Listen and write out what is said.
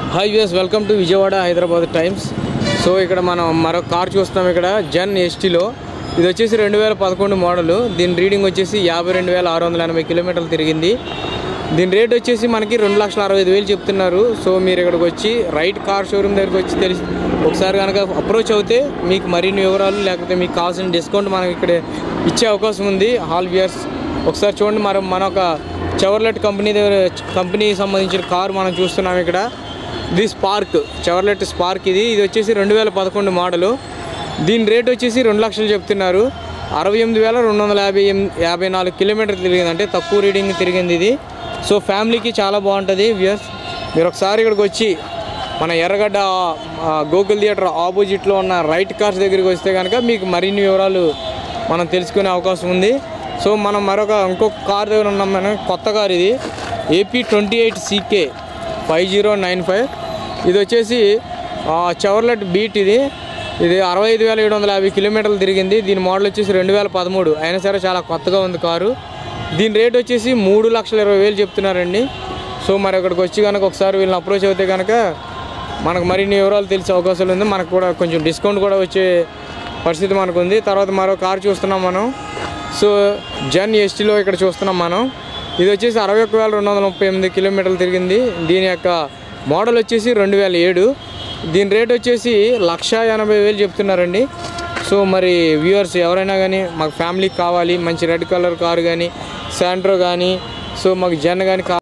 hi us welcome to Vijayawada Hyderabad Times so ఇక్కడ మనం మరో కార్ చూస్తాం ఇక్కడ జన్ ఎస్టీలో ఇది వచ్చేసి రెండు వేల పదకొండు మోడలు దీని రీడింగ్ వచ్చేసి యాభై రెండు వేల ఆరు వందల ఎనభై కిలోమీటర్లు తిరిగింది దీని రేట్ వచ్చేసి మనకి రెండు లక్షల అరవై ఐదు వేలు చెప్తున్నారు సో మీరు ఇక్కడికి వచ్చి రైట్ కార్ షోరూమ్ దగ్గరికి వచ్చి తెలిసి ఒకసారి కనుక అప్రోచ్ అవుతే మీకు మరిన్ని వివరాలు లేకపోతే మీకు కావాల్సిన డిస్కౌంట్ మనకి ఇక్కడ ఇచ్చే అవకాశం ఉంది హాల్ బియర్స్ ఒకసారి చూడండి మనం మన ఒక చెవర్లెట్ కంపెనీ దగ్గర కంపెనీకి సంబంధించిన కారు మనం చూస్తున్నాం ఇక్కడ ఇది స్పార్క్ చెవర్లెట్ స్పార్క్ ఇది ఇది వచ్చేసి రెండు వేల పదకొండు మోడలు దీని రేట్ వచ్చేసి రెండు లక్షలు చెప్తున్నారు అరవై ఎనిమిది వేల రెండు వందల యాభై ఎనిమిది యాభై నాలుగు కిలోమీటర్లు తిరిగింది అంటే తక్కువ రీడింగ్ తిరిగింది ఇది సో ఫ్యామిలీకి చాలా బాగుంటుంది వ్యూయర్స్ మీరు ఒకసారి ఇక్కడికి వచ్చి మన ఎర్రగడ్డ ఆ, గోకుల్ థియేటర్ ఆపోజిట్లో ఉన్న రైట్ కార్స్ దగ్గరికి వస్తే కనుక మీకు మరిన్ని వివరాలు మనం తెలుసుకునే అవకాశం ఉంది సో మనం మరొక ఇంకొక కార్ దగ్గర ఉన్నాం మనం కొత్త కార్ ఇది AP twenty eight CK five zero nine five ఇది వచ్చేసి చవర్లెట్ బీట్ ఇది ఇది అరవై ఐదు వేల ఏడు వందల యాభై కిలోమీటర్లు తిరిగింది దీని మోడల్ వచ్చేసి రెండు వేల పదమూడు అయినా సరే చాలా కొత్తగా ఉంది కారు దీని రేట్ వచ్చేసి మూడు లక్షల ఇరవై వేలు చెప్తున్నారండి సో మరి అక్కడికి వచ్చి కనుక ఒకసారి వీళ్ళని అప్రోచ్ అవుతే కనుక మనకు మరిన్ని వివరాలు తెలిసే అవకాశాలు ఉంది మనకు కూడా కొంచెం డిస్కౌంట్ కూడా వచ్చే పరిస్థితి మనకు ఉంది తర్వాత మరో కారు చూస్తున్నాం మనం సో జన్ ఎస్టీలో ఇక్కడ చూస్తున్నాం మనం ఇది వచ్చేసి అరవై ఒక్క వేల రెండు వందల ముప్పై ఎనిమిది కిలోమీటర్లు తిరిగింది దీని యొక్క మోడల్ వచ్చేసి రెండు వేల ఏడు దీని రేట్ వచ్చేసి లక్ష ఎనభై వేలు చెప్తున్నారండి సో మరి వ్యూవర్స్ ఎవరైనా కానీ మాకు ఫ్యామిలీకి కావాలి మంచి రెడ్ కలర్ కారు కానీ శాంట్రో కానీ సో మాకు జన్ కానీ